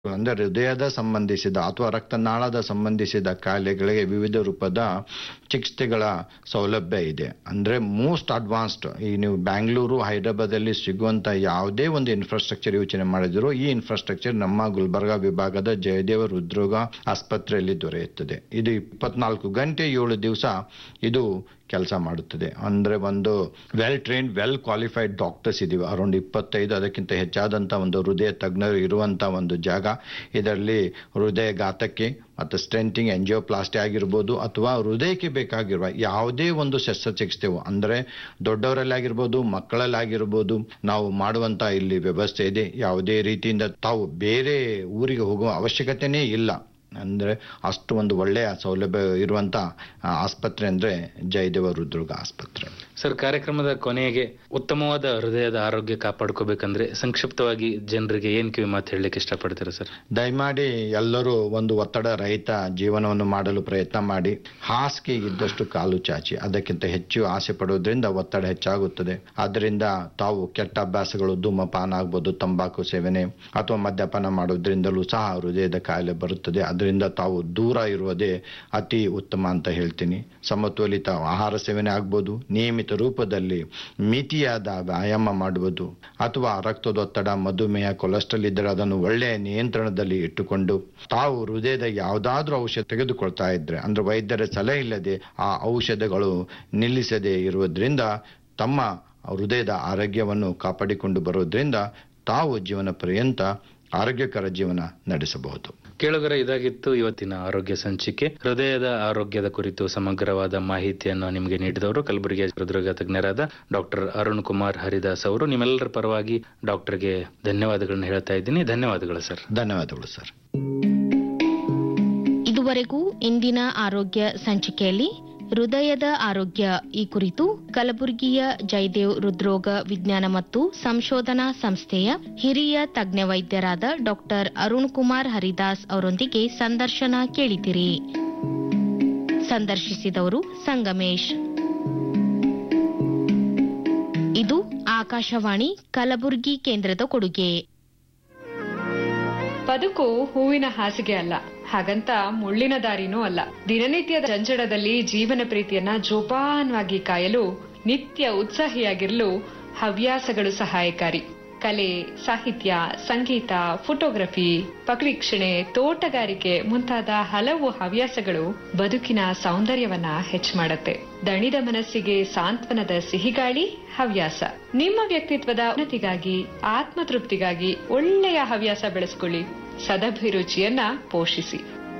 ಅಂದ್ರೆ ಹೃದಯದ ಸಂಬಂಧಿಸಿದ ಅಥವಾ ರಕ್ತನಾಳದ ಸಂಬಂಧಿಸಿದ ಕಾಯಿಲೆಗಳಿಗೆ ವಿವಿಧ ರೂಪದ ಚಿಕಿತ್ಸೆಗಳ ಸೌಲಭ್ಯ ಇದೆ ಅಂದ್ರೆ ಮೋಸ್ಟ್ ಅಡ್ವಾನ್ಸ್ಡ್ ಈ ನೀವು ಬ್ಯಾಂಗ್ಳೂರು ಹೈದರಾಬಾದ್ ಅಲ್ಲಿ ಸಿಗುವಂತ ಯಾವುದೇ ಒಂದು ಇನ್ಫ್ರಾಸ್ಟ್ರಕ್ಚರ್ ಯೋಚನೆ ಮಾಡಿದ್ರು ಈ ಇನ್ಫ್ರಾಸ್ಟ್ರಕ್ಚರ್ ನಮ್ಮ ಗುಲ್ಬರ್ಗಾ ವಿಭಾಗದ ಜಯದೇವ ಹೃದ್ರೋಗ ಆಸ್ಪತ್ರೆಯಲ್ಲಿ ದೊರೆಯುತ್ತದೆ ಇದು ಇಪ್ಪತ್ನಾಲ್ಕು ಗಂಟೆ ಏಳು ದಿವಸ ಇದು ಕೆಲಸ ಮಾಡುತ್ತದೆ ಅಂದ್ರೆ ಒಂದು well trained well qualified doctors ಇದೀವಿ ಅರೌಂಡ್ ಇಪ್ಪತ್ತೈದು ಅದಕ್ಕಿಂತ ಹೆಚ್ಚಾದಂತ ಒಂದು ಹೃದಯ ತಜ್ಞರು ಇರುವಂತ ಒಂದು ಜಾಗ ಇದರಲ್ಲಿ ಹೃದಯ ಘಾತಕ್ಕೆ ಮತ್ತು ಸ್ಟೆಂಟಿಂಗ್ ಎಂಜಿಯೋಪ್ಲಾಸ್ಟಿ ಆಗಿರ್ಬೋದು ಅಥವಾ ಹೃದಯಕ್ಕೆ ಬೇಕಾಗಿರುವ ಯಾವುದೇ ಒಂದು ಶಸ್ತ್ರಚಿಕಿತ್ಸೆವು ಅಂದ್ರೆ ದೊಡ್ಡವರಲ್ಲಿ ಆಗಿರ್ಬೋದು ಮಕ್ಕಳಲ್ಲಿ ಆಗಿರ್ಬೋದು ನಾವು ಮಾಡುವಂತ ಇಲ್ಲಿ ವ್ಯವಸ್ಥೆ ಇದೆ ಯಾವುದೇ ರೀತಿಯಿಂದ ತಾವು ಬೇರೆ ಊರಿಗೆ ಹೋಗುವ ಅವಶ್ಯಕತೆನೇ ಇಲ್ಲ ಅಂದ್ರೆ ಅಷ್ಟು ಒಂದು ಒಳ್ಳೆಯ ಸೌಲಭ್ಯ ಇರುವಂತ ಆ, ಆಸ್ಪತ್ರೆ ಅಂದ್ರೆ ಜಯದೇವ ಹೃದ್ರೋಗ ಆಸ್ಪತ್ರೆ ಸರ್ ಕಾರ್ಯಕ್ರಮದ ಕೊನೆಗೆ ಉತ್ತಮವಾದ ಹೃದಯದ ಆರೋಗ್ಯ ಕಾಪಾಡ್ಕೋಬೇಕಂದ್ರೆ ಸಂಕ್ಷಿಪ್ತವಾಗಿ ಜನರಿಗೆ ಏನ್ ಕಿವಿ ಮಾತು ಹೇಳಲಿಕ್ಕೆ ಇಷ್ಟಪಡ್ತೀರಾ ಸರ್ ದಯಮಾಡಿ ಎಲ್ಲರೂ ಒಂದು ಒತ್ತಡ ರಹಿತ ಜೀವನವನ್ನು ಮಾಡಲು ಪ್ರಯತ್ನ ಮಾಡಿ ಹಾಸಿಗೆ ಇದ್ದಷ್ಟು ಕಾಲು ಚಾಚಿ ಅದಕ್ಕಿಂತ ಹೆಚ್ಚು ಆಸೆ ಪಡುವುದರಿಂದ ಒತ್ತಡ ಹೆಚ್ಚಾಗುತ್ತದೆ ಆದ್ದರಿಂದ ತಾವು ಕೆಟ್ಟ ಅಭ್ಯಾಸಗಳು ಧೂಮಪಾನ ಆಗ್ಬೋದು ತಂಬಾಕು ಸೇವನೆ ಅಥವಾ ಮದ್ಯಪಾನ ಮಾಡೋದ್ರಿಂದಲೂ ಸಹ ಹೃದಯದ ಕಾಯಿಲೆ ಬರುತ್ತದೆ ಅದರಿಂದ ತಾವು ದೂರ ಇರುವುದೇ ಅತಿ ಉತ್ತಮ ಅಂತ ಹೇಳ್ತೀನಿ ಸಮತೋಲಿತ ಆಹಾರ ಸೇವನೆ ಆಗ್ಬೋದು ನಿಯಮಿತ ರೂಪದಲ್ಲಿ ಮಿತಿಯಾದ ವ್ಯಾಯಾಮ ಮಾಡುವುದು ಅಥವಾ ರಕ್ತದೊತ್ತಡ ಮಧುಮೇಹ ಕೊಲೆಸ್ಟ್ರಾಲ್ ಇದ್ದರೆ ಅದನ್ನು ಒಳ್ಳೆಯ ನಿಯಂತ್ರಣದಲ್ಲಿ ಇಟ್ಟುಕೊಂಡು ತಾವು ಹೃದಯದ ಯಾವುದಾದ್ರೂ ಔಷಧ ತೆಗೆದುಕೊಳ್ತಾ ಇದ್ರೆ ಅಂದ್ರೆ ವೈದ್ಯರ ಸಲಹೆ ಇಲ್ಲದೆ ಆ ಔಷಧಗಳು ನಿಲ್ಲಿಸದೆ ಇರುವುದರಿಂದ ತಮ್ಮ ಹೃದಯದ ಆರೋಗ್ಯವನ್ನು ಕಾಪಾಡಿಕೊಂಡು ಬರೋದ್ರಿಂದ ತಾವು ಜೀವನ ಪರ್ಯಂತ ಆರೋಗ್ಯಕರ ಜೀವನ ನಡೆಸಬಹುದು ಕೇಳುಗರ ಇದಾಗಿತ್ತು ಇವತ್ತಿನ ಆರೋಗ್ಯ ಸಂಚಿಕೆ ಹೃದಯದ ಆರೋಗ್ಯದ ಕುರಿತು ಸಮಗ್ರವಾದ ಮಾಹಿತಿಯನ್ನು ನಿಮಗೆ ನೀಡಿದವರು ಕಲಬುರಗಿಯ ಹೃದರೋಗ ತಜ್ಞರಾದ ಡಾಕ್ಟರ್ ಅರುಣ್ ಕುಮಾರ್ ಹರಿದಾಸ್ ಅವರು ನಿಮ್ಮೆಲ್ಲರ ಪರವಾಗಿ ಡಾಕ್ಟರ್ಗೆ ಧನ್ಯವಾದಗಳನ್ನ ಹೇಳ್ತಾ ಇದ್ದೀನಿ ಧನ್ಯವಾದಗಳು ಸರ್ ಧನ್ಯವಾದಗಳು ಸರ್ ಇದುವರೆಗೂ ಇಂದಿನ ಆರೋಗ್ಯ ಸಂಚಿಕೆಯಲ್ಲಿ ಹೃದಯದ ಆರೋಗ್ಯ ಈ ಕುರಿತು ಕಲಬುರಗಿಯ ಜಯದೇವ್ ಹೃದ್ರೋಗ ವಿಜ್ಞಾನ ಮತ್ತು ಸಂಶೋಧನಾ ಸಂಸ್ಥೆಯ ಹಿರಿಯ ತಜ್ಞ ವೈದ್ಯರಾದ ಡಾಕ್ಟರ್ ಅರುಣ್ ಕುಮಾರ್ ಹರಿದಾಸ್ ಅವರೊಂದಿಗೆ ಸಂದರ್ಶನ ಕೇಳಿದಿರಿ ಸಂದರ್ಶಿಸಿದವರು ಸಂಗಮೇಶ್ ಇದು ಆಕಾಶವಾಣಿ ಕಲಬುರಗಿ ಕೇಂದ್ರದ ಕೊಡುಗೆ ಬದುಕು ಹೂವಿನ ಹಾಸಿಗೆ ಅಲ್ಲ ಹಾಗಂತ ಮುಳ್ಳಿನ ದಾರಿನೂ ಅಲ್ಲ ದಿನನಿತ್ಯದ ಜಂಜಡದಲ್ಲಿ ಜೀವನ ಪ್ರೀತಿಯನ್ನ ಜೋಪಾನವಾಗಿ ಕಾಯಲು ನಿತ್ಯ ಉತ್ಸಾಹಿಯಾಗಿರಲು ಹವ್ಯಾಸಗಳು ಸಹಾಯಕಾರಿ ಕಲೆ ಸಾಹಿತ್ಯ ಸಂಗೀತ ಫೋಟೋಗ್ರಫಿ ಪಕ್ಷಿಕ್ಷಣೆ ತೋಟಗಾರಿಕೆ ಮುಂತಾದ ಹಲವು ಹವ್ಯಾಸಗಳು ಬದುಕಿನ ಸೌಂದರ್ಯವನ್ನ ಹೆಚ್ಚು ಮಾಡುತ್ತೆ ದಣಿದ ಮನಸ್ಸಿಗೆ ಸಾಂತ್ವನದ ಸಿಹಿಗಾಳಿ ಹವ್ಯಾಸ ನಿಮ್ಮ ವ್ಯಕ್ತಿತ್ವದ ಉನ್ನತಿಗಾಗಿ ಆತ್ಮತೃಪ್ತಿಗಾಗಿ ಒಳ್ಳೆಯ ಹವ್ಯಾಸ ಬೆಳೆಸ್ಕೊಳ್ಳಿ ಸದಭಿರುಚಿಯನ್ನ ಪೋಷಿಸಿ